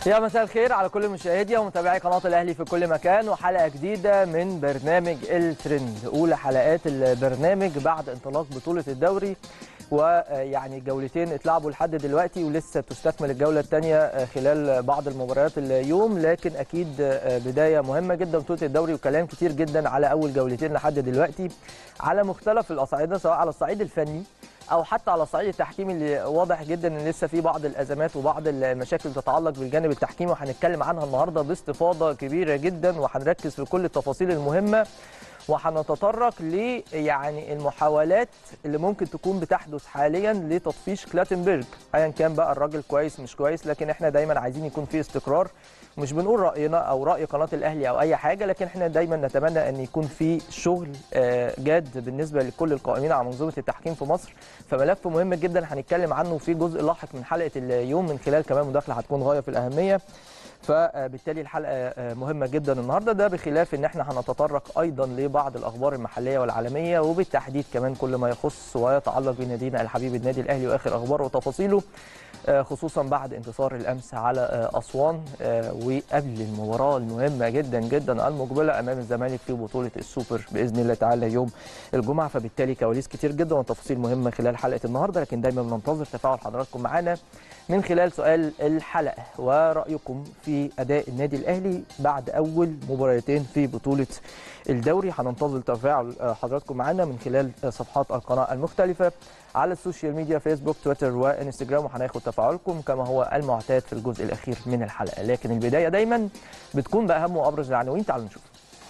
يا مساء الخير على كل مشاهدي ومتابعي قناة الأهلي في كل مكان وحلقة جديدة من برنامج الترند أولى حلقات البرنامج بعد انطلاق بطولة الدوري ويعني جولتين اتلعبوا لحد دلوقتي ولسه تستكمل الجولة الثانية خلال بعض المباريات اليوم لكن أكيد بداية مهمة جدا بطولة الدوري وكلام كتير جدا على أول جولتين لحد دلوقتي على مختلف الأصعدة سواء على الصعيد الفني او حتى على الصعيد التحكيمي اللي واضح جدا ان لسه في بعض الازمات وبعض المشاكل تتعلق بالجانب التحكيمي وهنتكلم عنها النهارده باستفاضه كبيره جدا وهنركز في كل التفاصيل المهمه وهنتطرق ل يعني المحاولات اللي ممكن تكون بتحدث حاليا لتطفيش كلاتنبرج ايا كان بقى الراجل كويس مش كويس لكن احنا دايما عايزين يكون في استقرار مش بنقول راينا او راي قناه الاهلي او اي حاجه لكن احنا دايما نتمنى ان يكون في شغل جاد بالنسبه لكل القائمين على منظومه التحكيم في مصر فملف مهم جدا هنتكلم عنه في جزء لاحق من حلقه اليوم من خلال كمان مداخله هتكون غايه في الاهميه فبالتالي الحلقه مهمه جدا النهارده ده بخلاف ان احنا هنتطرق ايضا لبعض الاخبار المحليه والعالميه وبالتحديد كمان كل ما يخص ويتعلق بنادينا الحبيب النادي الاهلي واخر اخباره وتفاصيله خصوصا بعد انتصار الامس على اسوان وقبل المباراه المهمه جدا جدا المقبله امام الزمالك في بطوله السوبر باذن الله تعالى يوم الجمعه فبالتالي كواليس كتير جدا وتفاصيل مهمه خلال حلقه النهارده لكن دايما بننتظر تفاعل حضراتكم معانا من خلال سؤال الحلقه ورايكم في اداء النادي الاهلي بعد اول مباراتين في بطوله الدوري هننتظر تفاعل حضراتكم معانا من خلال صفحات القناه المختلفه على السوشيال ميديا فيسبوك تويتر وانستجرام وهناخد تفاعلكم كما هو المعتاد في الجزء الاخير من الحلقه لكن البدايه دايما بتكون باهم وابرز العناوين تعالوا نشوف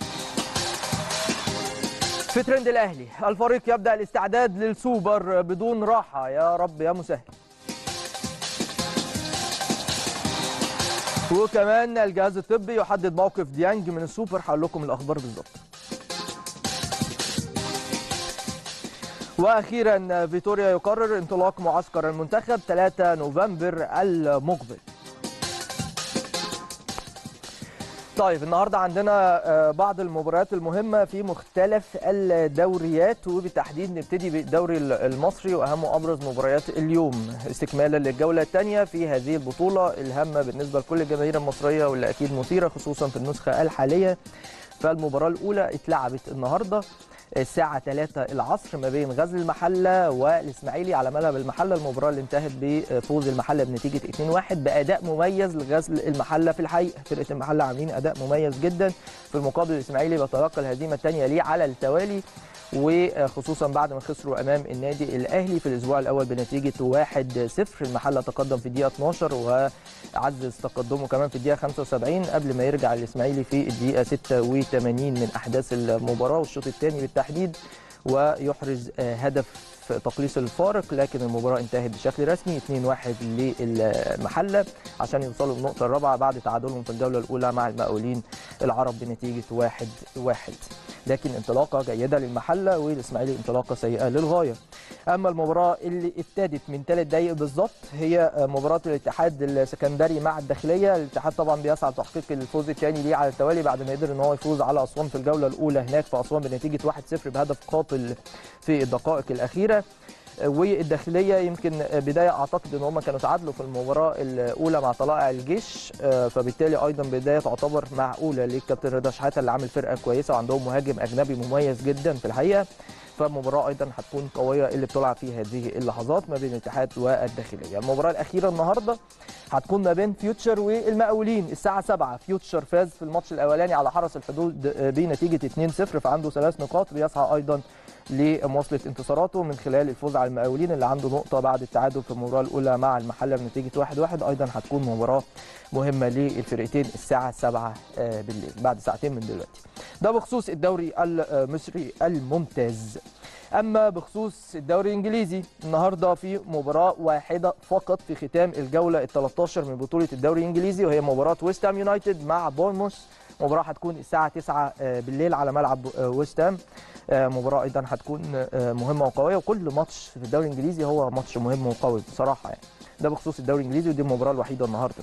في ترند الاهلي الفريق يبدا الاستعداد للسوبر بدون راحه يا رب يا مسهل وكمان الجهاز الطبي يحدد موقف ديانج من السوبر هقول لكم الاخبار بالظبط واخيرا فيتوريا يقرر انطلاق معسكر المنتخب 3 نوفمبر المقبل طيب النهارده عندنا بعض المباريات المهمه في مختلف الدوريات وبالتحديد نبتدي بالدوري المصري واهم وابرز مباريات اليوم استكمالا للجوله الثانيه في هذه البطوله الهامه بالنسبه لكل الجماهير المصريه واللي اكيد مثيره خصوصا في النسخه الحاليه فالمباراه الاولى اتلعبت النهارده الساعة 3 العصر ما بين غزل المحلة والإسماعيلي على ملعب المحلة المباراة اللي انتهت بفوز المحلة بنتيجة 2-1 بأداء مميز لغزل المحلة في الحقيقة فرقة المحلة عاملين أداء مميز جدا في المقابل الإسماعيلي بيتلقى الهزيمة الثانية ليه على التوالي وخصوصا بعد ما خسروا امام النادي الاهلي في الاسبوع الاول بنتيجه 1-0 المحله تقدم في الدقيقه 12 وعزز تقدمه كمان في الدقيقه 75 قبل ما يرجع الاسماعيلي في الدقيقه 86 من احداث المباراه والشوط الثاني بالتحديد ويحرز هدف تقليص الفارق لكن المباراه انتهت بشكل رسمي 2-1 للمحله عشان يوصلوا للنقطه الرابعه بعد تعادلهم في الجوله الاولى مع المقاولين العرب بنتيجه 1-1 لكن انطلاقه جيده للمحله والاسماعيلي انطلاقه سيئه للغايه. اما المباراه اللي ابتدت من ثلاث دقائق بالظبط هي مباراه الاتحاد السكندري مع الداخليه، الاتحاد طبعا بيسعى لتحقيق الفوز الثاني ليه على التوالي بعد ما قدر ان هو يفوز على اسوان في الجوله الاولى هناك في اسوان بنتيجه 1-0 بهدف قاتل في الدقائق الاخيره. والداخليه يمكن بدايه اعتقد ان هم كانوا تعادلوا في المباراه الاولى مع طلائع الجيش فبالتالي ايضا بدايه تعتبر معقوله للكابتن رضا شحاته اللي عامل فرقه كويسه وعندهم مهاجم اجنبي مميز جدا في الحقيقه فالمباراه ايضا هتكون قويه اللي بتلعب في هذه اللحظات ما بين الاتحاد والداخليه المباراه الاخيره النهارده هتكون ما بين فيوتشر والمقاولين الساعه 7 فيوتشر فاز في الماتش الاولاني على حرس الحدود بنتيجه 2-0 فعنده ثلاث نقاط بيسعى ايضا لمواصله انتصاراته من خلال الفوز على المقاولين اللي عنده نقطه بعد التعادل في المباراه الاولى مع المحله بنتيجه 1-1 ايضا هتكون مباراه مهمه للفرقتين الساعه 7 بالليل بعد ساعتين من دلوقتي ده بخصوص الدوري المصري الممتاز اما بخصوص الدوري الانجليزي النهارده في مباراه واحده فقط في ختام الجوله ال 13 من بطوله الدوري الانجليزي وهي مباراه ويست هام يونايتد مع بورموث مباراه هتكون الساعه 9 بالليل على ملعب ويست هام مباراه ايضا هتكون مهمه وقويه وكل ماتش في الدوري الانجليزي هو ماتش مهم وقوي بصراحه يعني ده بخصوص الدوري الانجليزي ودي المباراه الوحيده النهارده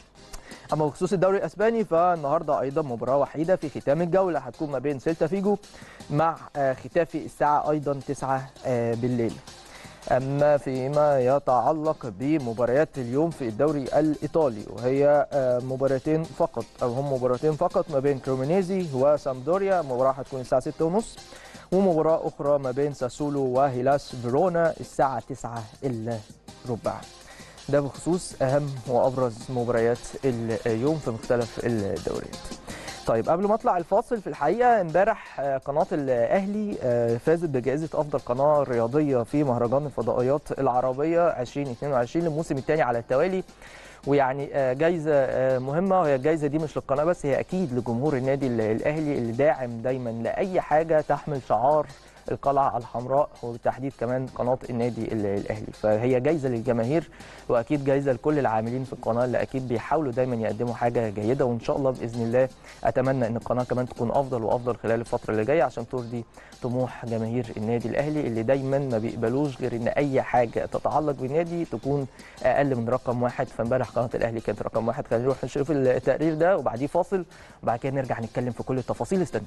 اما بخصوص الدوري الاسباني فالنهارده ايضا مباراه وحيده في ختام الجوله هتكون ما بين سيلتا فيجو مع ختافي الساعه ايضا 9 بالليل أما فيما يتعلق بمباريات اليوم في الدوري الإيطالي وهي مباراتين فقط أو هم مباراتين فقط ما بين كرومينيزي وسامدوريا مباراة هتكون الساعة 6:30 ومباراة أخرى ما بين ساسولو وهيلاس فيرونا الساعة 9 إلا ربع ده بخصوص أهم وأبرز مباريات اليوم في مختلف الدوريات طيب قبل ما اطلع الفاصل في الحقيقه امبارح قناه الاهلي فازت بجائزه افضل قناه رياضيه في مهرجان الفضائيات العربيه 2022 للموسم الثاني على التوالي ويعني جايزه مهمه وهي الجايزه دي مش للقناه بس هي اكيد لجمهور النادي الاهلي اللي داعم دايما لاي حاجه تحمل شعار القلعه الحمراء وبالتحديد كمان قناه النادي الاهلي فهي جايزه للجماهير واكيد جايزه لكل العاملين في القناه اللي اكيد بيحاولوا دايما يقدموا حاجه جيده وان شاء الله باذن الله اتمنى ان القناه كمان تكون افضل وافضل خلال الفتره اللي جايه عشان ترضي طموح جماهير النادي الاهلي اللي دايما ما بيقبلوش غير ان اي حاجه تتعلق بالنادي تكون اقل من رقم واحد فامبارح قناه الاهلي كانت رقم واحد خلينا نروح نشوف التقرير ده وبعديه فاصل وبعد كده نرجع نتكلم في كل التفاصيل استنوا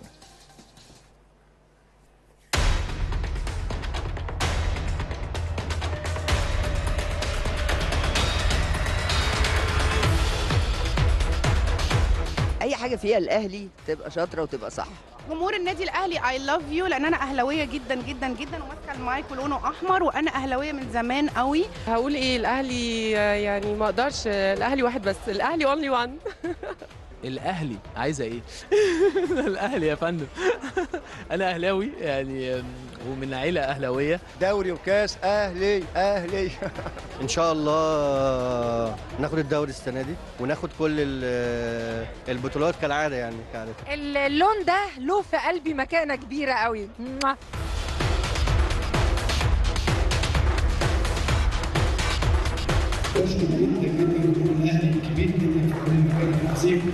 اي حاجه فيها الاهلي تبقى شاطره وتبقى صح جمهور النادي الاهلي اي لاف يو لان انا اهلاويه جدا جدا جدا وماسكه المايك ولونه احمر وانا اهلاويه من زمان قوي هقول ايه الاهلي يعني ما اقدرش الاهلي واحد بس الاهلي اونلي وان الاهلي عايزه ايه الاهلي يا فندم انا اهلاوي يعني ومن عيله اهلاويه دوري وكاس اهلي اهلي ان شاء الله ناخد الدوري السنه دي وناخد كل البطولات كالعاده يعني كالعادة. اللون ده له في قلبي مكانه كبيره قوي بشكر جدا جدا جمهور الاهلي الكبير جدا في المكان العظيم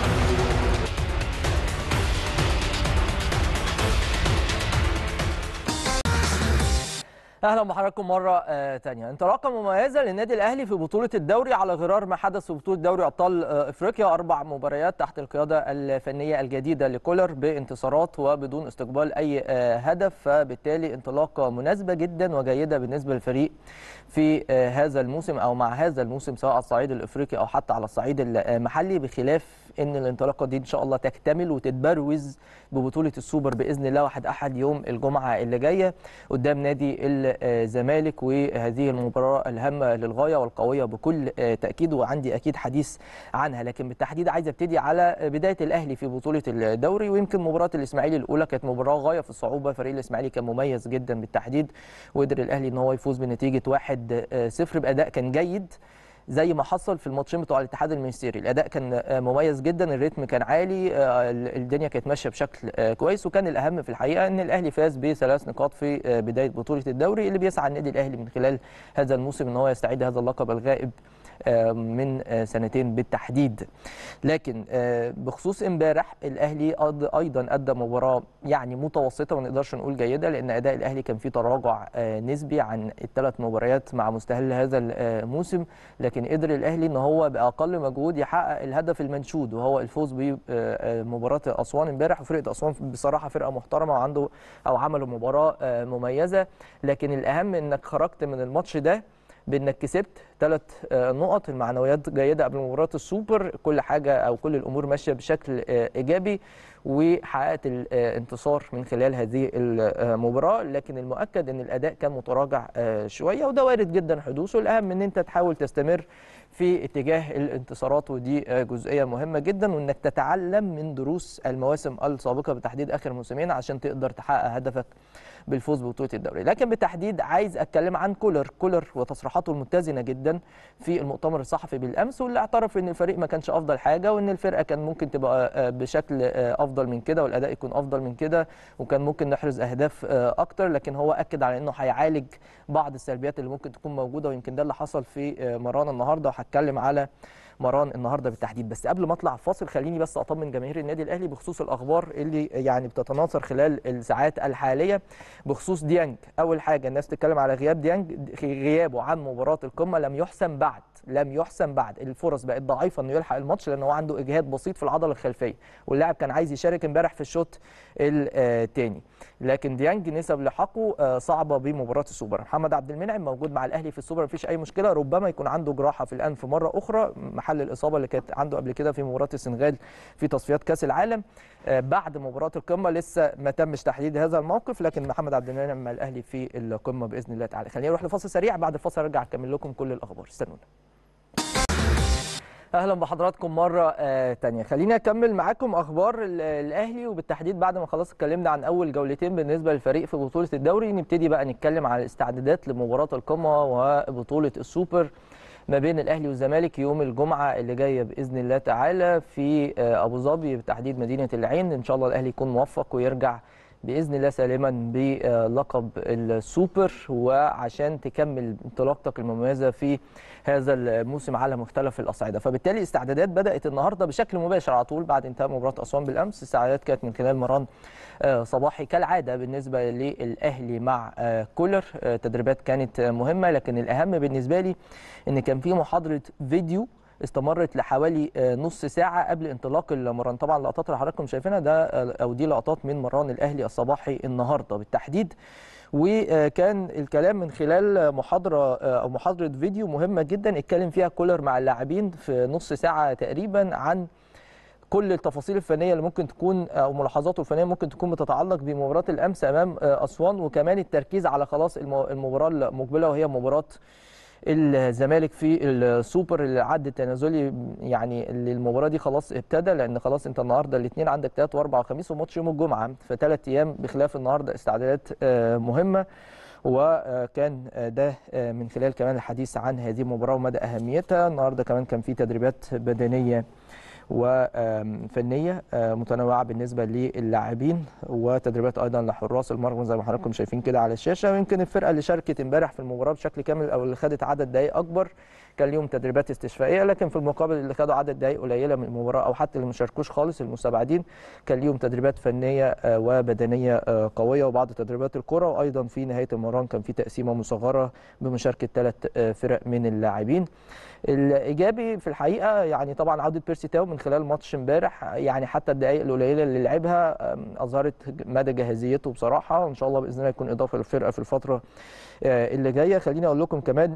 اهلا بحضراتكم مره آه تانية انطلاقه مميزه للنادي الاهلي في بطوله الدوري على غرار ما حدث في بطوله دوري ابطال آه افريقيا اربع مباريات تحت القياده الفنيه الجديده لكولر بانتصارات وبدون استقبال اي آه هدف فبالتالي انطلاقه مناسبه جدا وجيده بالنسبه للفريق في هذا الموسم او مع هذا الموسم سواء على الصعيد الافريقي او حتى على الصعيد المحلي بخلاف ان الانطلاقه دي ان شاء الله تكتمل وتتبروز ببطوله السوبر باذن الله واحد احد يوم الجمعه اللي جايه قدام نادي الزمالك وهذه المباراه الهامه للغايه والقويه بكل تاكيد وعندي اكيد حديث عنها لكن بالتحديد عايز ابتدي على بدايه الاهلي في بطوله الدوري ويمكن مباراه الاسماعيلي الاولى كانت مباراه غايه في الصعوبه فريق الاسماعيلي كان مميز جدا بالتحديد وقدر الاهلي ان هو يفوز بنتيجه 1-0 باداء كان جيد زي ما حصل في الماتشين بتوع الاتحاد المنستيري الاداء كان مميز جدا الريتم كان عالي الدنيا كانت ماشيه بشكل كويس وكان الاهم في الحقيقه ان الاهلي فاز بثلاث نقاط في بدايه بطوله الدوري اللي بيسعى النادي الاهلي من خلال هذا الموسم ان هو يستعيد هذا اللقب الغائب من سنتين بالتحديد لكن بخصوص امبارح الاهلي ايضا ادى مباراه يعني متوسطه ما نقدرش نقول جيده لان اداء الاهلي كان فيه تراجع نسبي عن الثلاث مباريات مع مستهل هذا الموسم لكن قدر الاهلي ان هو باقل مجهود يحقق الهدف المنشود وهو الفوز بمباراه اسوان امبارح وفرقه اسوان بصراحه فرقه محترمه وعنده او عملوا مباراه مميزه لكن الاهم انك خرجت من الماتش ده بانك كسبت ثلاث نقط المعنويات جيده قبل مباراه السوبر كل حاجه او كل الامور ماشيه بشكل ايجابي وحققت الانتصار من خلال هذه المباراه لكن المؤكد ان الاداء كان متراجع شويه وده وارد جدا حدوثه الاهم ان انت تحاول تستمر في اتجاه الانتصارات ودي جزئيه مهمه جدا وانك تتعلم من دروس المواسم السابقه بتحديد اخر موسمين عشان تقدر تحقق هدفك بالفوز ببطوله الدوري لكن بالتحديد عايز اتكلم عن كولر كولر وتصريحاته المتزنه جدا في المؤتمر الصحفي بالامس واللي اعترف ان الفريق ما كانش افضل حاجه وان الفرقه كان ممكن تبقى بشكل افضل من كده والاداء يكون افضل من كده وكان ممكن نحرز اهداف اكتر لكن هو اكد على انه هيعالج بعض السلبيات اللي ممكن تكون موجوده ويمكن ده اللي حصل في مران النهارده وهتكلم على مران النهارده بالتحديد بس قبل ما اطلع فاصل خليني بس اطمن جماهير النادي الاهلي بخصوص الاخبار اللي يعني بتتناثر خلال الساعات الحاليه بخصوص ديانج اول حاجه الناس تتكلم على غياب ديانج غيابه عن مباراه القمه لم يحسم بعد لم يحسم بعد الفرص بقت ضعيفه انه يلحق الماتش لان هو عنده اجهاد بسيط في العضله الخلفيه واللاعب كان عايز يشارك امبارح في الشوط الثاني لكن ديانج نسب لحاقه آه، صعبه بمباراه السوبر محمد عبد المنعم موجود مع الاهلي في السوبر مفيش اي مشكله ربما يكون عنده جراحه في الانف مره اخرى محل الاصابه اللي كانت عنده قبل كده في مباراه السنغال في تصفيات كاس العالم آه، بعد مباراه القمه لسه ما تمش تحديد هذا الموقف لكن محمد عبد المنعم مع الاهلي في القمه باذن الله تعالى خلينا نروح لفاصل سريع بعد الفاصل ارجع اكمل لكم كل الاخبار استنونا اهلا بحضراتكم مره آه تانية خليني اكمل معاكم اخبار ال- الاهلي وبالتحديد بعد ما خلاص اتكلمنا عن اول جولتين بالنسبه للفريق في بطوله الدوري نبتدي بقى نتكلم على الاستعدادات لمباراه القمه وبطوله السوبر ما بين الاهلي والزمالك يوم الجمعه اللي جايه باذن الله تعالى في آه ابو ظبي بالتحديد مدينه العين ان شاء الله الاهلي يكون موفق ويرجع باذن الله سالما بلقب السوبر وعشان تكمل انطلاقتك المميزه في هذا الموسم على مختلف الاصعده فبالتالي الاستعدادات بدات النهارده بشكل مباشر على طول بعد انتهاء مباراه اسوان بالامس الاستعدادات كانت من خلال مران آه، صباحي كالعاده بالنسبه للاهلي مع آه، كولر آه، تدريبات كانت آه، مهمه لكن الاهم بالنسبه لي ان كان في محاضره فيديو استمرت لحوالي آه، نص ساعه قبل انطلاق المران طبعا اللقطات اللي حضراتكم شايفينها ده آه، او دي لقطات من مران الاهلي الصباحي النهارده بالتحديد وكان الكلام من خلال محاضره او محاضره فيديو مهمه جدا اتكلم فيها كولر مع اللاعبين في نص ساعه تقريبا عن كل التفاصيل الفنيه اللي ممكن تكون او ملاحظاته الفنيه ممكن تكون بتتعلق بمباراه الامس امام اسوان وكمان التركيز على خلاص المو- المباراه المقبله وهي مباراه الزمالك في السوبر اللي عد التنازلي يعني اللي المباراه دي خلاص ابتدى لان خلاص انت النهارده الاثنين عندك ثلاث واربع وخميس وماتش يوم الجمعه فثلاث ايام بخلاف النهارده استعدادات آه، مهمه وكان ده من خلال كمان الحديث عن هذه المباراه ومدى اهميتها النهارده كمان كان في تدريبات بدنيه وفنيه متنوعه بالنسبه للاعبين وتدريبات ايضا لحراس المرمى زي ما حضراتكم شايفين كده على الشاشه ويمكن الفرقه اللي شاركت امبارح في المباراه بشكل كامل او اللي خدت عدد دقائق اكبر كان ليهم تدريبات استشفائيه لكن في المقابل اللي خدوا عدد دقائق قليله من المباراه او حتى اللي ما شاركوش خالص المستبعدين كان ليهم تدريبات فنيه آه، وبدنيه آه، قويه وبعض تدريبات الكره وايضا في نهايه المران كان في تقسيمه مصغره بمشاركه ثلاث فرق من اللاعبين الايجابي في الحقيقه يعني طبعا عوده بيرسي تاو من خلال ماتش امبارح يعني حتى الدقائق القليله اللي لعبها آم، اظهرت مدى جاهزيته بصراحه وان شاء الله باذن الله يكون اضافه للفرقه في الفتره آه، اللي جايه خليني اقول لكم كمان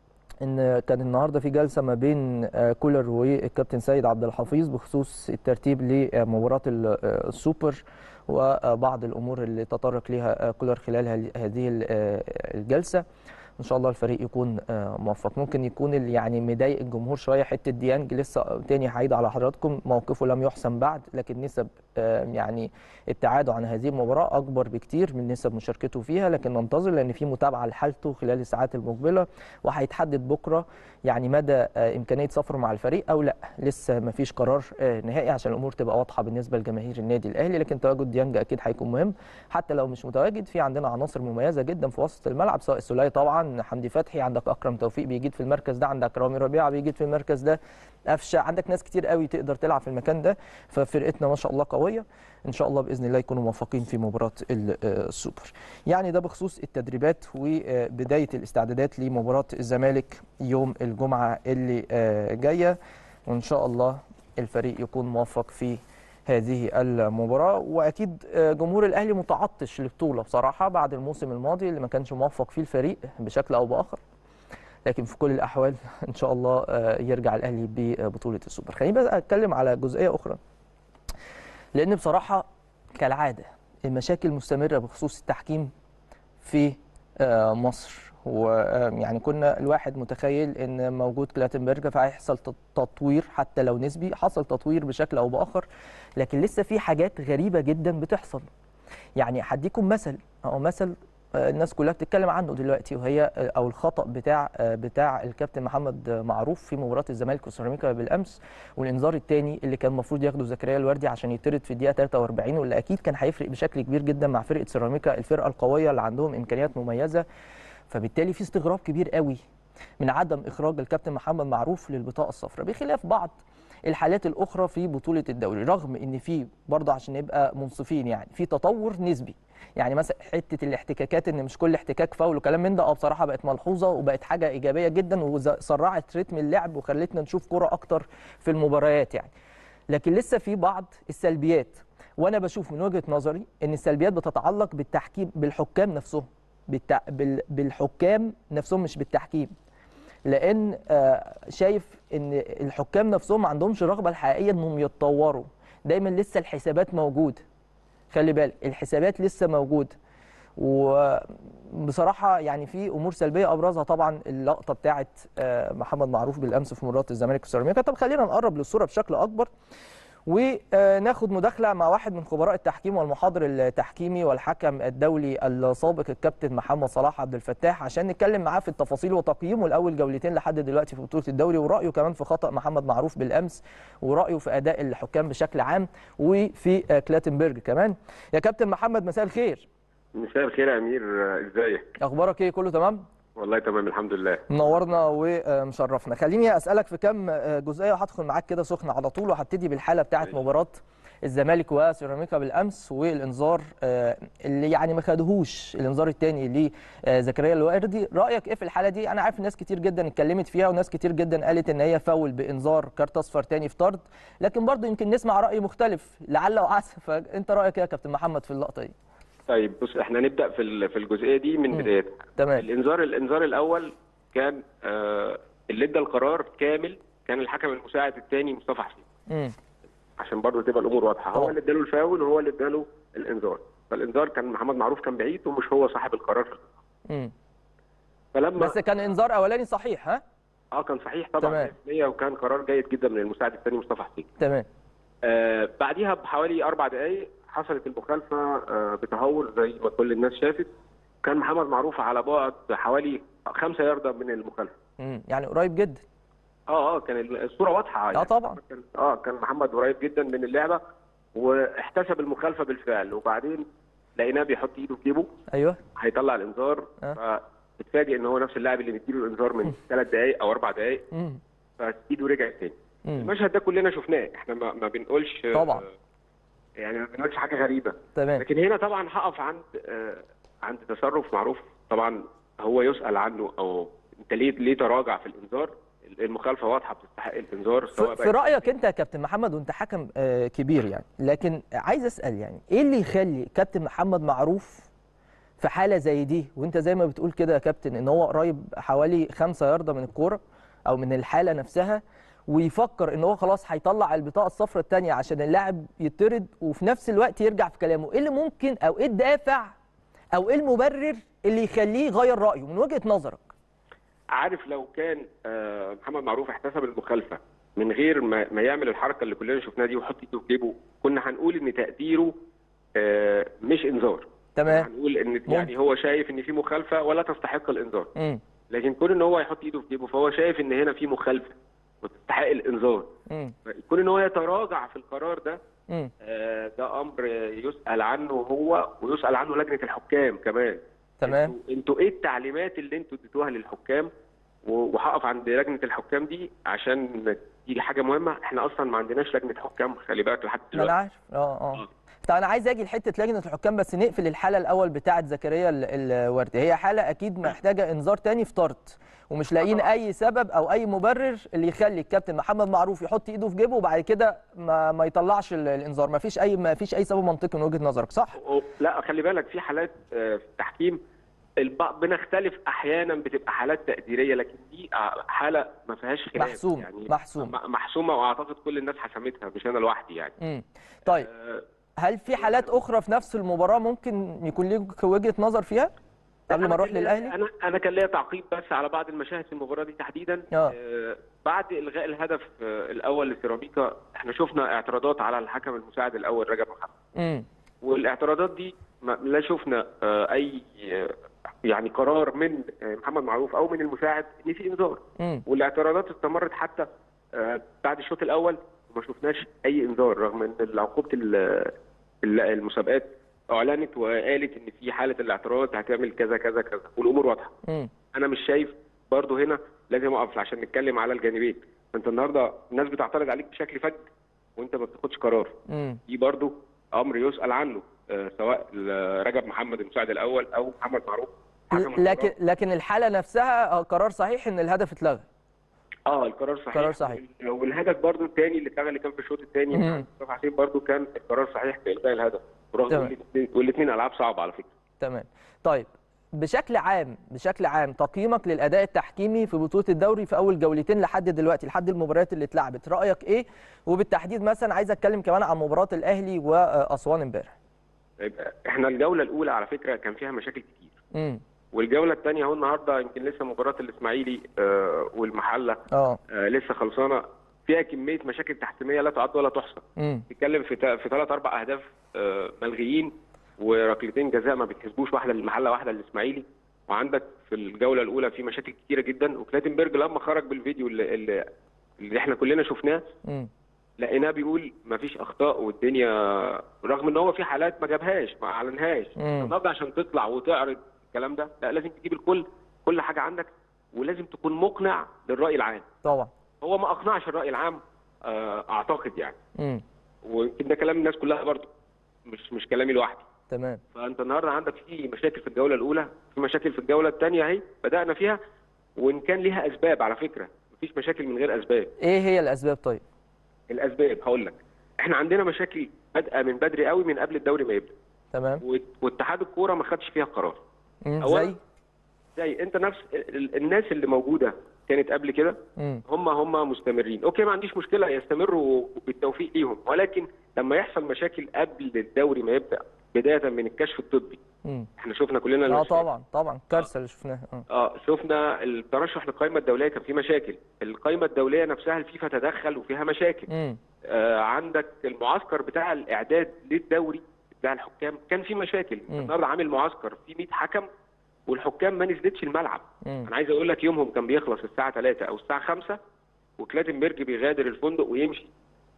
ان كان النهارده في جلسه ما بين آه، كولر والكابتن سيد عبد الحفيظ بخصوص الترتيب لمباراه ال- آه، السوبر وبعض الامور اللي تطرق ليها آه، كولر خلال هل- هذه ال- آه، الجلسه ان شاء الله الفريق يكون آه، موفق ممكن يكون اللي يعني مضايق الجمهور شويه حته ديانج لسه تاني هعيد على حضراتكم موقفه لم يحسم بعد لكن نسب آه، يعني ابتعاده عن هذه المباراه اكبر بكتير من نسب مشاركته فيها لكن ننتظر لان في متابعه لحالته خلال الساعات المقبله وهيتحدد بكره يعني مدى آه، امكانيه سفره مع الفريق او لا لسه ما فيش قرار آه، نهائي عشان الامور تبقى واضحه بالنسبه لجماهير النادي الاهلي لكن تواجد ديانج اكيد هيكون مهم حتى لو مش متواجد في عندنا عناصر مميزه جدا في وسط الملعب سواء السوليه طبعا حمدي فتحي عندك اكرم توفيق بيجيد في المركز ده عندك رامي ربيعه بيجيد في المركز ده قفشه عندك ناس كتير قوي تقدر تلعب في المكان ده ففرقتنا ما شاء الله قويه ان شاء الله باذن الله يكونوا موفقين في مباراه ال- آه، السوبر يعني ده بخصوص التدريبات وبدايه الاستعدادات لمباراه الزمالك يوم الجمعه اللي آه، جايه وان شاء الله الفريق يكون موفق في هذه المباراة وأكيد آه، جمهور الأهلي متعطش للبطولة بصراحة بعد الموسم الماضي اللي ما كانش موفق فيه الفريق بشكل أو بآخر لكن في كل الأحوال إن شاء الله آه، يرجع الأهلي ببطولة السوبر خليني بقى أتكلم على جزئية أخرى لأن بصراحة كالعادة المشاكل مستمرة بخصوص التحكيم في آه، مصر ويعني كنا الواحد متخيل ان موجود كلاتنبرج فهيحصل تط- تطوير حتى لو نسبي حصل تطوير بشكل او باخر لكن لسه في حاجات غريبه جدا بتحصل يعني هديكم مثل او مثل آه، الناس كلها بتتكلم عنه دلوقتي وهي آه، او الخطا بتاع آه، بتاع الكابتن محمد آه، معروف في مباراه الزمالك وسيراميكا بالامس والانذار الثاني اللي كان المفروض ياخده زكريا الوردي عشان يطرد في الدقيقه 43 واللي اكيد كان هيفرق بشكل كبير جدا مع فرقه سيراميكا الفرقه القويه اللي عندهم امكانيات مميزه فبالتالي في استغراب كبير قوي من عدم اخراج الكابتن محمد معروف للبطاقه الصفراء بخلاف بعض الحالات الاخرى في بطوله الدوري رغم ان في برضه عشان نبقى منصفين يعني في تطور نسبي يعني مثلا حته الاحتكاكات ان مش كل احتكاك فاول وكلام من ده اه بصراحه بقت ملحوظه وبقت حاجه ايجابيه جدا وسرعت رتم اللعب وخلتنا نشوف كره اكتر في المباريات يعني لكن لسه في بعض السلبيات وانا بشوف من وجهه نظري ان السلبيات بتتعلق بالتحكيم بالحكام نفسهم بالتع... بال... بالحكام نفسهم مش بالتحكيم لان آه، شايف ان الحكام نفسهم ما عندهمش الرغبه الحقيقيه انهم يتطوروا دايما لسه الحسابات موجوده خلي بالك الحسابات لسه موجوده وبصراحه يعني في امور سلبيه ابرزها طبعا اللقطه بتاعه آه، محمد معروف بالامس في مباراه الزمالك والسيراميكا طب خلينا نقرب للصوره بشكل اكبر وناخد مداخله مع واحد من خبراء التحكيم والمحاضر التحكيمي والحكم الدولي السابق الكابتن محمد صلاح عبد الفتاح عشان نتكلم معاه في التفاصيل وتقييمه الاول جولتين لحد دلوقتي في بطوله الدوري ورايه كمان في خطا محمد معروف بالامس ورايه في اداء الحكام بشكل عام وفي آه، كلاتنبرج كمان يا كابتن محمد مساء الخير مساء الخير يا امير آه، ازيك اخبارك ايه كله تمام والله تمام الحمد لله منورنا ومشرفنا خليني اسالك في كام جزئيه وهدخل معاك كده سخن على طول وهبتدي بالحاله بتاعه مباراه الزمالك وسيراميكا بالامس والانذار آه، اللي يعني ما خدهوش الانذار الثاني لزكريا الوردي رايك ايه في الحاله دي انا عارف ناس كتير جدا اتكلمت فيها وناس كتير جدا قالت ان هي فاول بانذار كارت اصفر ثاني في طرد لكن برضه يمكن نسمع راي مختلف لعل وعسى فانت رايك ايه يا كابتن محمد في اللقطه دي طيب بص احنا نبدا في ال- في الجزئيه دي من مم. بدايتها تمام الانذار الانذار الاول كان آه اللي ادى القرار كامل كان الحكم المساعد الثاني مصطفى حسين امم عشان برضه تبقى الامور واضحه هو طبعا. اللي اداله الفاول وهو اللي اداله الانذار فالانذار كان محمد معروف كان بعيد ومش هو صاحب القرار في الانذار. امم فلما بس كان انذار اولاني صحيح ها اه كان صحيح طبعا تمام. 100% وكان قرار جيد جدا من المساعد الثاني مصطفى حسين تمام آه بعديها بحوالي اربع دقائق حصلت المخالفه آه بتهور زي ما كل الناس شافت كان محمد معروف على بعد حوالي خمسة ياردة من المخالفه امم يعني قريب جدا اه اه كان الصوره واضحه اه طبعا كان اه كان محمد قريب جدا من اللعبه واحتسب المخالفه بالفعل وبعدين لقيناه بيحط ايده في جيبه ايوه هيطلع الانذار آه. فاتفاجئ ان هو نفس اللاعب اللي مديله الانذار من ثلاث دقائق او اربع دقائق امم فايده رجعت تاني امم المشهد ده كلنا شفناه احنا ما, ما بنقولش طبعا. يعني ما بنقولش حاجه غريبه تمام لكن هنا طبعا هقف عند آه، عند تصرف معروف طبعا هو يسال عنه او انت ليه ليه تراجع في الانذار المخالفه واضحه بتستحق الانذار سواء في في رايك انت يا كابتن محمد وانت حكم آه، كبير يعني لكن عايز اسال يعني ايه اللي يخلي كابتن محمد معروف في حاله زي دي وانت زي ما بتقول كده يا كابتن ان هو قريب حوالي خمسة ياردة من الكوره او من الحاله نفسها ويفكر ان هو خلاص هيطلع البطاقه الصفراء الثانيه عشان اللاعب يطرد وفي نفس الوقت يرجع في كلامه ايه اللي ممكن او ايه الدافع او ايه المبرر اللي يخليه يغير رايه من وجهه نظرك عارف لو كان آه، محمد معروف احتسب المخالفه من غير ما, ما يعمل الحركه اللي كلنا شفناها دي ويحط ايده في جيبه كنا هنقول ان تقديره آه، مش انذار تمام هنقول ان يعني هو شايف ان في مخالفه ولا تستحق الانذار امم لكن كون ان هو يحط ايده في جيبه فهو شايف ان هنا في مخالفه وتستحق الانذار امم كون ان هو يتراجع في القرار ده امم آه، ده امر يسال عنه هو ويسال عنه لجنه الحكام كمان تمام انتوا- انتوا ايه التعليمات اللي انتوا اديتوها للحكام و- وهقف عند لجنه الحكام دي عشان دي حاجه مهمه احنا اصلا ما عندناش لجنه حكام خلي بالك لحد ما انا دلوقتي عارف اه اه طب انا عايز اجي لحته لجنه الحكام بس نقفل الحاله الاول بتاعه زكريا ال- الوردي هي حاله اكيد محتاجه انذار تاني في طرد ومش لاقيين اي سبب او اي مبرر اللي يخلي الكابتن محمد معروف يحط ايده في جيبه وبعد كده ما, ما يطلعش ال- الانذار ما فيش اي ما فيش اي سبب منطقي من وجهه نظرك صح و- لا خلي بالك في حالات آه، في التحكيم البعض بنختلف احيانا بتبقى حالات تقديريه لكن دي آه، حاله ما فيهاش خلاف محسوم يعني محسوم م- محسومه واعتقد كل الناس حسمتها مش انا لوحدي يعني امم طيب آه، هل في حالات اخرى في نفس المباراه ممكن يكون ليك وجهه نظر فيها قبل ما أنا اروح كان ليا- للاهلي انا انا كان ليا تعقيب بس على بعض المشاهد في المباراه دي تحديدا آه. آه بعد الغاء الهدف آه الاول لسيراميكا احنا شفنا اعتراضات على الحكم المساعد الاول رجب محمد امم والاعتراضات دي ما لا شفنا آه اي آه يعني قرار من آه محمد معروف او من المساعد ان في انذار امم والاعتراضات استمرت حتى آه بعد الشوط الاول وما شفناش اي انذار رغم ان عقوبه ال- ال- المسابقات اعلنت وقالت ان في حاله الاعتراض هتعمل كذا كذا كذا والامور واضحه امم انا مش شايف برضه هنا لازم اقف عشان نتكلم على الجانبين فانت النهارده الناس بتعترض عليك بشكل فج وانت ما بتاخدش قرار امم دي برضه امر يسال عنه آه، سواء رجب محمد المساعد الاول او محمد معروف حكم لكن لكن الحاله نفسها آه، قرار صحيح ان الهدف اتلغى اه القرار صحيح قرار صحيح. والهدف برضو الثاني اللي كان اللي كان في الشوط الثاني مم. بتاع مصطفى حسين برضو كان القرار صحيح بالغاء الهدف تمام. ورغم والاثنين العاب صعبه على فكره تمام طيب بشكل عام بشكل عام تقييمك للاداء التحكيمي في بطوله الدوري في اول جولتين لحد دلوقتي لحد المباريات اللي اتلعبت رايك ايه وبالتحديد مثلا عايز اتكلم كمان عن مباراه الاهلي واسوان امبارح يبقى احنا الجوله الاولى على فكره كان فيها مشاكل كتير امم والجوله الثانيه اهو النهارده يمكن لسه مباراه الاسماعيلي آه والمحله اه آه لسه خلصانه فيها كميه مشاكل تحكيميه لا تعد ولا تحصى امم تتكلم في تا- في ثلاث اربع اهداف آه ملغيين وركلتين جزاء ما بتحسبوش واحده للمحله واحده للاسماعيلي وعندك في الجوله الاولى في مشاكل كتيره جدا وكلاتنبرج لما خرج بالفيديو اللي, اللي, اللي احنا كلنا شفناه امم لقيناه بيقول مفيش اخطاء والدنيا رغم ان هو في حالات ما جابهاش ما اعلنهاش مم. النهارده عشان تطلع وتعرض الكلام ده لا لازم تجيب الكل كل حاجه عندك ولازم تكون مقنع للراي العام طبعا هو ما اقنعش الراي العام آه، اعتقد يعني امم ويمكن ده كلام الناس كلها برضه مش مش كلامي لوحدي تمام فانت النهارده عندك في مشاكل في الجوله الاولى في مشاكل في الجوله الثانيه اهي بدانا فيها وان كان ليها اسباب على فكره مفيش مشاكل من غير اسباب ايه هي الاسباب طيب الاسباب هقول لك احنا عندنا مشاكل بادئه من بدري قوي من قبل الدوري ما يبدا تمام و- واتحاد الكوره ما خدش فيها قرار مم. أولاً- زي زي انت نفس ال- ال- الناس اللي موجوده كانت قبل كده امم هم هم مستمرين اوكي ما عنديش مشكله يستمروا بالتوفيق ليهم ولكن لما يحصل مشاكل قبل الدوري ما يبدا بدايه من الكشف الطبي امم احنا شفنا كلنا اه المشاكل. طبعا طبعا الكارثه اللي شفناها اه اه شفنا الترشح للقائمه الدوليه كان فيه مشاكل القائمه الدوليه نفسها الفيفا تدخل وفيها مشاكل امم آه عندك المعسكر بتاع الاعداد للدوري بتاع الحكام كان فيه مشاكل مم. النهارده عامل معسكر فيه 100 حكم والحكام ما نزلتش الملعب امم انا عايز اقول لك يومهم كان بيخلص الساعه 3 او الساعه 5 وكلاتنبرج بيغادر الفندق ويمشي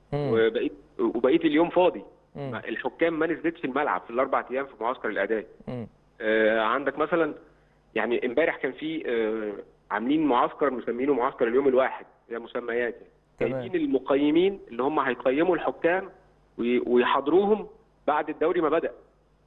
وبقيت وبقيت اليوم فاضي مم. ما- الحكام ما نزلتش الملعب في الاربع ايام في معسكر الاعداد مم. آه عندك مثلا يعني امبارح كان في آه عاملين معسكر مسمينه معسكر اليوم الواحد هي مسميات تمام. جايبين المقيمين اللي هم هيقيموا الحكام وي- ويحضروهم بعد الدوري ما بدا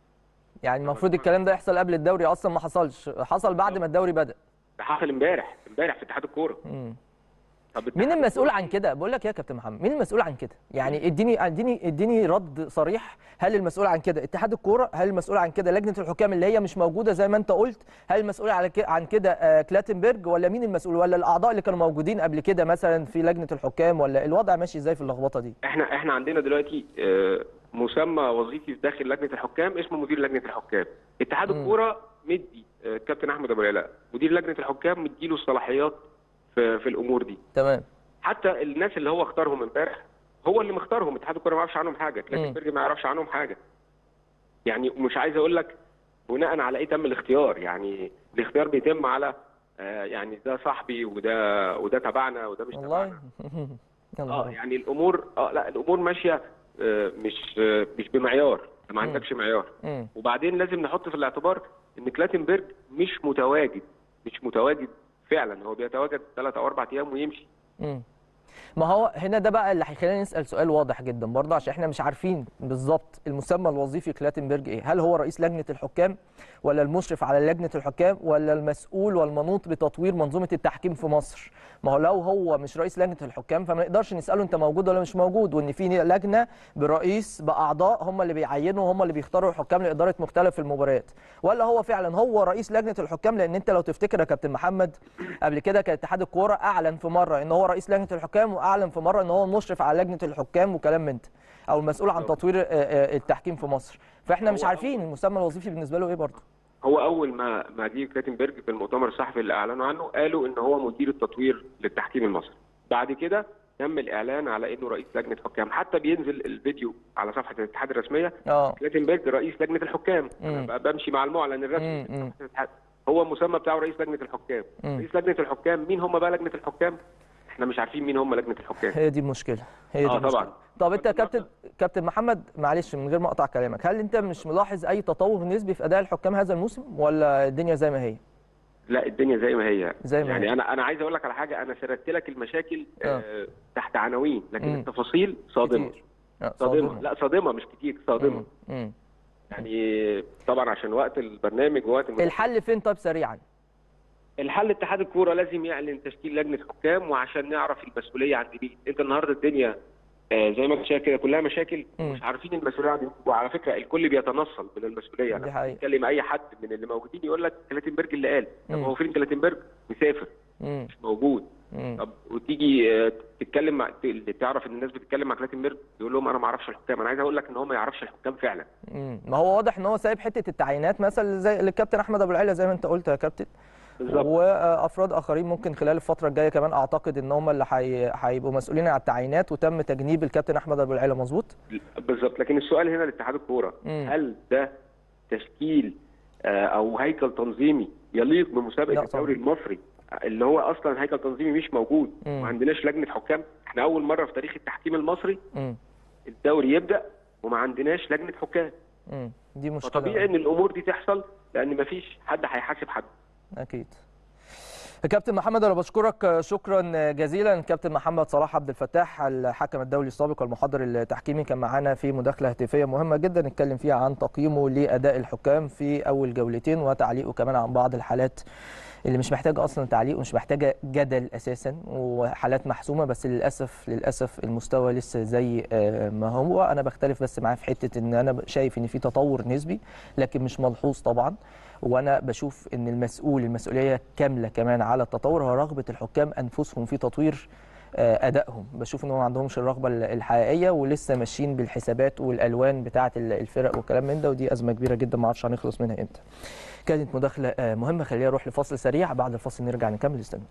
يعني المفروض الكلام ده يحصل قبل الدوري اصلا ما حصلش حصل بعد ما الدوري بدا ده حصل امبارح امبارح في اتحاد الكوره مم. طب مين اتحاد المسؤول الكورة- عن كده بقول لك يا كابتن محمد مين المسؤول عن كده يعني اديني اديني اديني رد صريح هل المسؤول عن كده اتحاد الكوره هل المسؤول عن كده لجنه الحكام اللي هي مش موجوده زي ما انت قلت هل المسؤول على كده عن كده آه، كلاتنبرج ولا مين المسؤول ولا الاعضاء اللي كانوا موجودين قبل كده مثلا في لجنه الحكام ولا الوضع ماشي ازاي في اللخبطه دي احنا احنا عندنا دلوقتي آه، مسمى وظيفي في داخل لجنه الحكام اسمه مدير لجنه الحكام اتحاد مم. الكوره مدي آه، كابتن احمد ابو العلاء مدير لجنه الحكام مديله الصلاحيات في, في الامور دي تمام حتى الناس اللي هو اختارهم امبارح هو اللي مختارهم اتحاد الكوره ما يعرفش عنهم حاجه كلاتنبرج ما يعرفش عنهم حاجه يعني مش عايز اقول لك بناء على ايه تم الاختيار يعني الاختيار بيتم على آه، يعني ده صاحبي وده وده تبعنا وده مش والله تبعنا يا اه نهار يعني الامور اه لا الامور ماشيه آه، مش آه، مش بمعيار ما مم. عندكش معيار مم. وبعدين لازم نحط في الاعتبار ان كلاتنبرج مش متواجد مش متواجد فعلا هو بيتواجد ثلاث او اربع ايام ويمشي مم. ما هو هنا ده بقى اللي هيخلينا نسال سؤال واضح جدا برضه عشان احنا مش عارفين بالظبط المسمى الوظيفي كلاتنبرج ايه هل هو رئيس لجنه الحكام ولا المشرف على لجنه الحكام ولا المسؤول والمنوط بتطوير منظومه التحكيم في مصر ما هو لو هو مش رئيس لجنه الحكام فما نقدرش نساله انت موجود ولا مش موجود وان في لجنه برئيس باعضاء هم اللي بيعينوا هم اللي بيختاروا الحكام لاداره مختلف المباريات ولا هو فعلا هو رئيس لجنه الحكام لان انت لو تفتكر يا كابتن محمد قبل كده كان اتحاد الكوره اعلن في مره ان هو رئيس لجنه الحكام واعلن في مره ان هو المشرف على لجنه الحكام وكلام من ده او المسؤول عن تطوير آه، آه، التحكيم في مصر فاحنا مش هو- عارفين المسمى الوظيفي بالنسبه له ايه برضه هو اول ما ما جه كلاتنبرج في المؤتمر الصحفي اللي اعلنوا عنه قالوا ان هو مدير التطوير للتحكيم المصري بعد كده تم الاعلان على انه رئيس لجنه حكام حتى بينزل الفيديو على صفحه الاتحاد الرسميه اه كلاتنبرج رئيس لجنه الحكام مم. انا بقى بمشي مع المعلن الرسمي مم، مم. صفحة الاتحاد. هو المسمى بتاعه رئيس لجنه الحكام مم. رئيس لجنه الحكام مين هم بقى لجنه الحكام احنا مش عارفين مين هم لجنه الحكام هي دي المشكله هي دي اه المشكله طبعا طب انت يا كابتن كابتن محمد معلش من غير ما اقطع كلامك هل انت مش ملاحظ اي تطور نسبي في اداء الحكام هذا الموسم ولا الدنيا زي ما هي لا الدنيا زي ما هي زي ما يعني هي. انا انا عايز اقول لك على حاجه انا سردت لك المشاكل آه. آه. تحت عناوين لكن مم. التفاصيل صادمه كتير. آه، صادمه لا صادمه مش كتير صادمه مم. مم. يعني طبعا عشان وقت البرنامج ووقت المداخلة. الحل فين طيب سريعا الحل اتحاد الكوره لازم يعلن تشكيل لجنه حكام وعشان نعرف المسؤوليه عند مين انت النهارده الدنيا آه، زي ما انت شايف كده كلها مشاكل مم. مش عارفين المسؤوليه عند مين وعلى فكره الكل بيتنصل من المسؤوليه دي انا حقيقة. بتكلم اي حد من اللي موجودين يقول لك كلاتنبرج اللي قال طب مم. هو فين كلاتنبرج مسافر مم. مش موجود مم. طب وتيجي آه، تتكلم مع ت- تعرف ان الناس بتتكلم مع كلاتنبرج يقول لهم انا ما اعرفش الحكام انا عايز اقول لك ان هو ما يعرفش الحكام فعلا مم. ما هو واضح ان هو سايب حته التعيينات مثلا زي الكابتن احمد ابو العلا زي ما انت قلت يا كابتن بالظبط وافراد اخرين ممكن خلال الفتره الجايه كمان اعتقد ان هم اللي حي- هيبقوا مسؤولين عن التعيينات وتم تجنيب الكابتن احمد ابو العلا مظبوط بالظبط لكن السؤال هنا لاتحاد الكوره مم. هل ده تشكيل آه، او هيكل تنظيمي يليق لا بمسابقه طبعا. الدوري المصري اللي هو اصلا هيكل تنظيمي مش موجود مم. ما عندناش لجنه حكام احنا اول مره في تاريخ التحكيم المصري مم. الدوري يبدا وما عندناش لجنه حكام مم. دي مشكله فطبيعي ان الامور دي تحصل لان ما فيش حد هيحاسب حد اكيد كابتن محمد انا بشكرك شكرا جزيلا كابتن محمد صلاح عبد الفتاح الحكم الدولي السابق والمحاضر التحكيمي كان معانا في مداخله هاتفيه مهمه جدا نتكلم فيها عن تقييمه لاداء الحكام في اول جولتين وتعليقه كمان عن بعض الحالات اللي مش محتاجه اصلا تعليق ومش محتاجه جدل اساسا وحالات محسومه بس للاسف للاسف المستوى لسه زي آه، ما هو انا بختلف بس معاه في حته ان انا شايف ان في تطور نسبي لكن مش ملحوظ طبعا وانا بشوف ان المسؤول المسؤوليه كامله كمان على التطور هو رغبه الحكام انفسهم في تطوير آه، ادائهم بشوف ان هم ما عندهمش الرغبه الحقيقيه ولسه ماشيين بالحسابات والالوان بتاعه الفرق والكلام من ده ودي ازمه كبيره جدا ما اعرفش هنخلص منها امتى كانت مداخله آه، مهمه خلينا نروح لفاصل سريع بعد الفاصل نرجع نكمل استنوا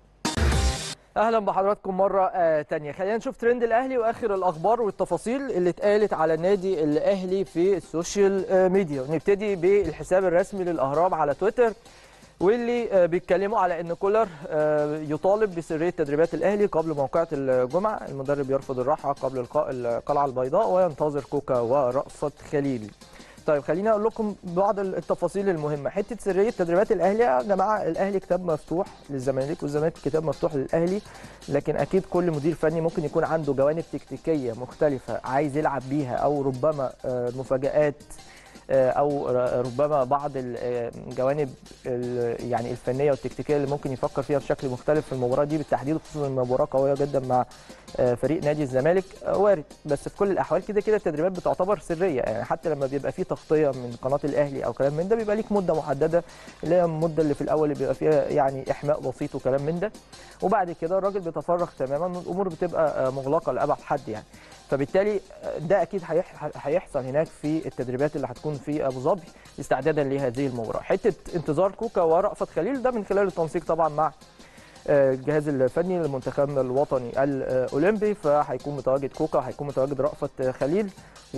اهلا بحضراتكم مره آه تانية خلينا نشوف ترند الاهلي واخر الاخبار والتفاصيل اللي اتقالت على النادي الاهلي في السوشيال آه ميديا ونبتدي بالحساب الرسمي للاهرام على تويتر واللي آه بيتكلموا على ان كولر آه يطالب بسريه تدريبات الاهلي قبل موقعه الجمعه المدرب يرفض الراحه قبل لقاء القلعه البيضاء وينتظر كوكا ورأفت خليل طيب خليني اقول لكم بعض التفاصيل المهمه حته سريه تدريبات الاهلي يا جماعه الاهلي كتاب مفتوح للزمالك والزمالك كتاب مفتوح للاهلي لكن اكيد كل مدير فني ممكن يكون عنده جوانب تكتيكيه مختلفه عايز يلعب بيها او ربما آه، مفاجات آه، او ر- ربما بعض ال- آه، الجوانب ال- يعني الفنيه والتكتيكيه اللي ممكن يفكر فيها بشكل مختلف في المباراه دي بالتحديد خصوصا المباراه قويه جدا مع آه، فريق نادي الزمالك آه، وارد بس في كل الاحوال كده كده التدريبات بتعتبر سريه يعني حتى لما بيبقى في تغطيه من قناه الاهلي او كلام من ده بيبقى ليك مده محدده اللي هي المده اللي في الاول اللي بيبقى فيها يعني احماء بسيط وكلام من ده وبعد كده الراجل بيتفرغ تماما والامور بتبقى آه، مغلقه لابعد حد يعني فبالتالي آه، ده اكيد هيح- هيحصل هناك في التدريبات اللي هتكون في ابو ظبي استعدادا لهذه المباراه حته انتظار كوكا ورأفت خليل ده من خلال التنسيق طبعا مع آه، الجهاز الفني لمنتخبنا الوطني الاولمبي فهيكون متواجد كوكا هيكون متواجد رأفت خليل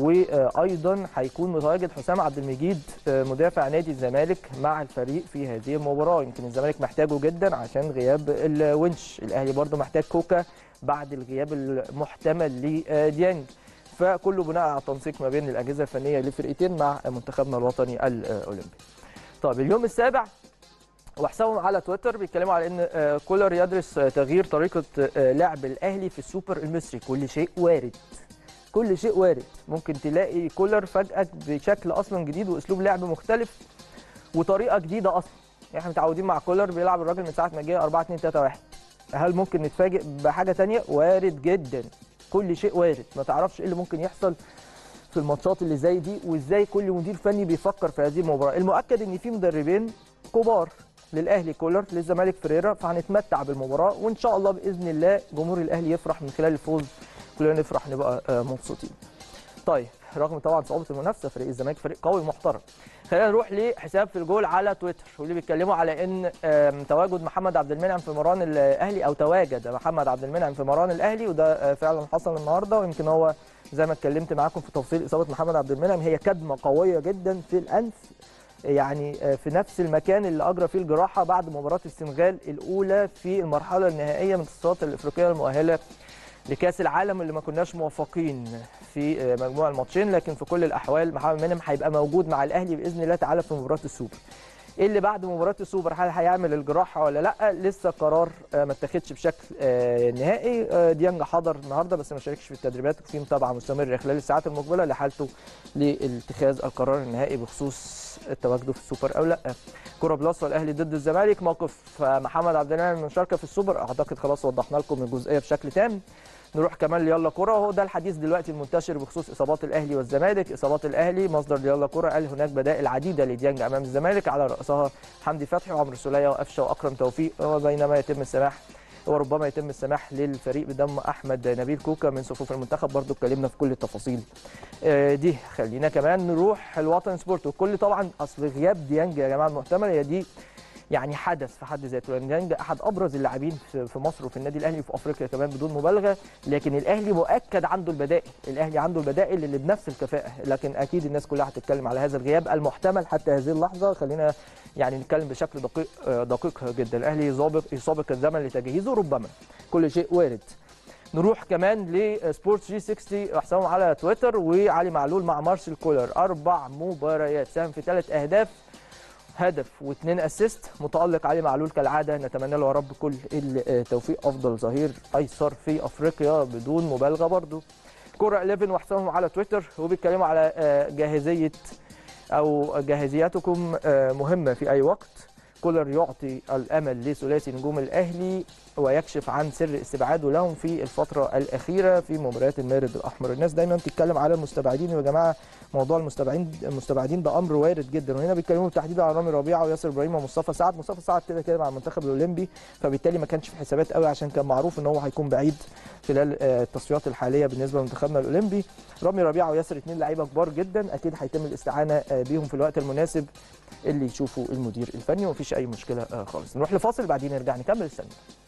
وايضا هيكون متواجد حسام عبد المجيد آه، مدافع نادي الزمالك مع الفريق في هذه المباراه يمكن الزمالك محتاجه جدا عشان غياب الونش الاهلي برضه محتاج كوكا بعد الغياب المحتمل لديانج فكله بناء على التنسيق ما بين الاجهزه الفنيه للفرقتين مع منتخبنا الوطني الاولمبي طب اليوم السابع وحسابهم على تويتر بيتكلموا على ان آه، كولر يدرس آه، تغيير طريقه آه، لعب الاهلي في السوبر المصري كل شيء وارد كل شيء وارد ممكن تلاقي كولر فجاه بشكل اصلا جديد واسلوب لعب مختلف وطريقه جديده اصلا يعني احنا متعودين مع كولر بيلعب الراجل من ساعه ما جه 4 2 3 1 هل ممكن نتفاجئ بحاجه تانية وارد جدا كل شيء وارد ما تعرفش ايه اللي ممكن يحصل في الماتشات اللي زي دي وازاي كل مدير فني بيفكر في هذه المباراه المؤكد ان في مدربين كبار للاهلي كولر للزمالك فريرا فهنتمتع بالمباراه وان شاء الله باذن الله جمهور الاهلي يفرح من خلال الفوز كلنا نفرح نبقى آه، مبسوطين طيب رغم طبعا صعوبه المنافسه فريق الزمالك فريق قوي محترم خلينا نروح لحساب في الجول على تويتر واللي بيتكلموا على ان آم، تواجد محمد عبد المنعم في مران الاهلي او تواجد محمد عبد المنعم في مران الاهلي وده آه، فعلا حصل النهارده ويمكن هو زي ما اتكلمت معاكم في تفصيل اصابه محمد عبد المنعم هي كدمه قويه جدا في الانف يعني آه، في نفس المكان اللي اجرى فيه الجراحه بعد مباراه السنغال الاولى في المرحله النهائيه من التصفيات الافريقيه المؤهله لكاس العالم اللي ما كناش موفقين في آه، مجموع الماتشين لكن في كل الاحوال محمد منعم هيبقى موجود مع الاهلي باذن الله تعالى في مباراه السوبر ايه اللي بعد مباراه السوبر هل هيعمل الجراحه ولا لا لسه قرار آه، ما اتخذش بشكل آه، نهائي آه، ديانج حضر النهارده بس ما شاركش في التدريبات وفي متابعه مستمره خلال الساعات المقبله لحالته لاتخاذ القرار النهائي بخصوص تواجده في السوبر او لا كره بلس والاهلي ضد الزمالك موقف آه، محمد عبد المنعم من المشاركه في السوبر اعتقد خلاص وضحنا لكم الجزئيه بشكل تام نروح كمان ليلا كرة وهو ده الحديث دلوقتي المنتشر بخصوص اصابات الاهلي والزمالك اصابات الاهلي مصدر ليلا كرة قال هناك بدائل عديده لديانج امام الزمالك على راسها حمدي فتحي وعمرو السوليه وقفشه واكرم توفيق وبينما يتم السماح وربما يتم السماح للفريق بضم احمد نبيل كوكا من صفوف المنتخب برضو اتكلمنا في كل التفاصيل آه، دي خلينا كمان نروح الوطن سبورت وكل طبعا اصل غياب ديانج يا جماعه المحتمل هي دي يعني حدث في حد ذاته لان ديانج احد ابرز اللاعبين في في مصر وفي النادي الاهلي وفي افريقيا كمان بدون مبالغه لكن الاهلي مؤكد عنده البدائل الاهلي عنده البدائل اللي بنفس الكفاءه لكن اكيد الناس كلها هتتكلم على هذا الغياب المحتمل حتى هذه اللحظه خلينا يعني نتكلم بشكل دقيق آه، دقيق جدا الاهلي يسابق يسابق الزمن لتجهيزه ربما كل شيء وارد نروح كمان لسبورتس 360 حسابهم على تويتر وعلي معلول مع مارسيل كولر اربع مباريات ساهم في ثلاث اهداف هدف واثنين اسيست متالق علي معلول كالعاده نتمنى له يا رب كل التوفيق افضل ظهير ايسر في افريقيا بدون مبالغه برضو كرة 11 وحسابهم على تويتر وبيتكلموا على آه، جاهزيه او جاهزيتكم آه، مهمه في اي وقت كولر يعطي الامل لثلاثي نجوم الاهلي ويكشف عن سر استبعاده لهم في الفتره الاخيره في مباريات المارد الاحمر الناس دايما بتتكلم على المستبعدين يا جماعه موضوع المستبعدين المستبعدين ده امر وارد جدا وهنا بيتكلموا بالتحديد على رامي ربيعه وياسر ابراهيم ومصطفى سعد مصطفى سعد كده كده مع المنتخب الاولمبي فبالتالي ما كانش في حسابات قوي عشان كان معروف ان هو هيكون بعيد خلال آه، التصفيات الحاليه بالنسبه لمنتخبنا الاولمبي رامي ربيعه وياسر اثنين لعيبه كبار جدا اكيد هيتم الاستعانه آه، بيهم في الوقت المناسب اللي يشوفه المدير الفني ومفيش اي مشكله آه، خالص نروح لفاصل بعدين نرجع نكمل السنه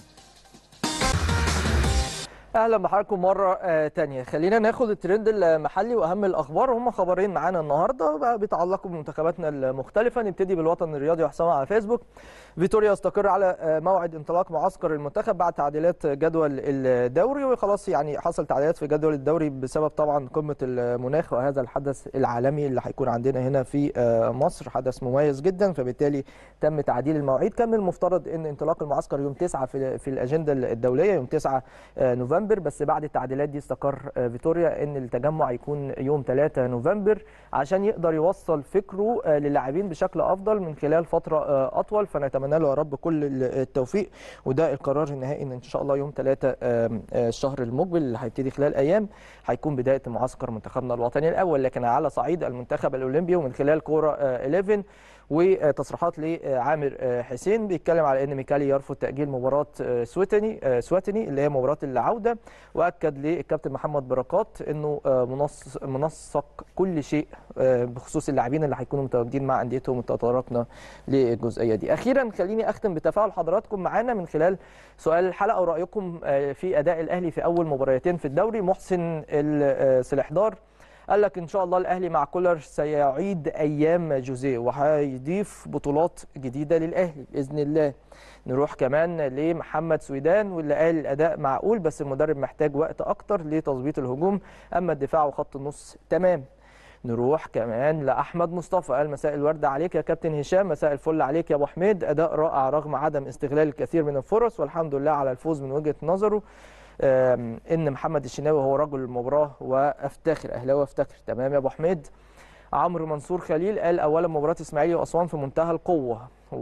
اهلا بحضراتكم مره آه تانية خلينا ناخد الترند المحلي واهم الاخبار هم خبرين معانا النهارده بقى بيتعلقوا بمنتخباتنا المختلفه نبتدي بالوطن الرياضي وحسام على فيسبوك فيتوريا استقر على آه، موعد انطلاق معسكر المنتخب بعد تعديلات جدول الدوري وخلاص يعني حصل تعديلات في جدول الدوري بسبب طبعا قمه المناخ وهذا الحدث العالمي اللي هيكون عندنا هنا في آه، مصر حدث مميز جدا فبالتالي تم تعديل المواعيد كان من المفترض ان انطلاق المعسكر يوم 9 في في الاجنده الدوليه يوم 9 آه، نوفمبر بس بعد التعديلات دي استقر آه، فيتوريا ان التجمع يكون يوم 3 نوفمبر عشان يقدر يوصل فكره آه، للاعبين بشكل افضل من خلال فتره آه، اطول فنتمنى له يا رب كل التوفيق وده القرار النهائي ان ان شاء الله يوم 3 الشهر المقبل اللي هيبتدي خلال ايام هيكون بدايه معسكر منتخبنا الوطني الاول لكن على صعيد المنتخب الاولمبي ومن خلال كوره آه، 11 وتصريحات لعامر آه، حسين بيتكلم على ان ميكالي يرفض تاجيل مباراه آه، سويتني آه، سواتني اللي هي مباراه العوده واكد للكابتن محمد بركات انه آه، منص منسق كل شيء آه، بخصوص اللاعبين اللي هيكونوا متواجدين مع انديتهم وتطرقنا للجزئيه دي اخيرا خليني اختم بتفاعل حضراتكم معانا من خلال سؤال الحلقه ورايكم آه، في اداء الاهلي في اول مباراتين في الدوري محسن السلحدار قال لك ان شاء الله الاهلي مع كولر سيعيد ايام جوزيه وهيضيف بطولات جديده للاهلي باذن الله نروح كمان لمحمد سويدان واللي قال الاداء معقول بس المدرب محتاج وقت اكتر لتظبيط الهجوم اما الدفاع وخط النص تمام نروح كمان لاحمد مصطفى قال مساء الورد عليك يا كابتن هشام مساء الفل عليك يا ابو حميد اداء رائع رغم عدم استغلال الكثير من الفرص والحمد لله على الفوز من وجهه نظره آم، ان محمد الشناوي هو رجل المباراه وافتخر اهلاوي افتخر تمام يا ابو حميد عمرو منصور خليل قال اولا مباراه اسماعيلي واسوان في منتهى القوه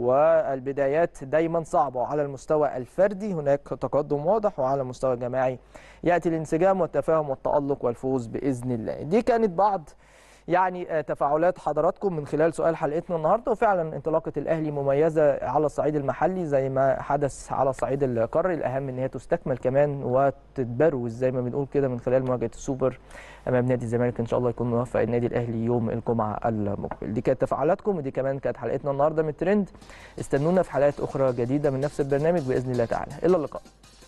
والبدايات دايما صعبه وعلى المستوى الفردي هناك تقدم واضح وعلى المستوى الجماعي ياتي الانسجام والتفاهم والتالق والفوز باذن الله دي كانت بعض يعني آه، تفاعلات حضراتكم من خلال سؤال حلقتنا النهارده وفعلا انطلاقه الاهلي مميزه على الصعيد المحلي زي ما حدث على الصعيد القاري الاهم ان هي تستكمل كمان وتتبروز زي ما بنقول كده من خلال مواجهه السوبر امام نادي الزمالك ان شاء الله يكون موفق النادي الاهلي يوم الجمعه المقبل دي كانت تفاعلاتكم ودي كمان كانت حلقتنا النهارده من الترند استنونا في حلقات اخرى جديده من نفس البرنامج باذن الله تعالى الى اللقاء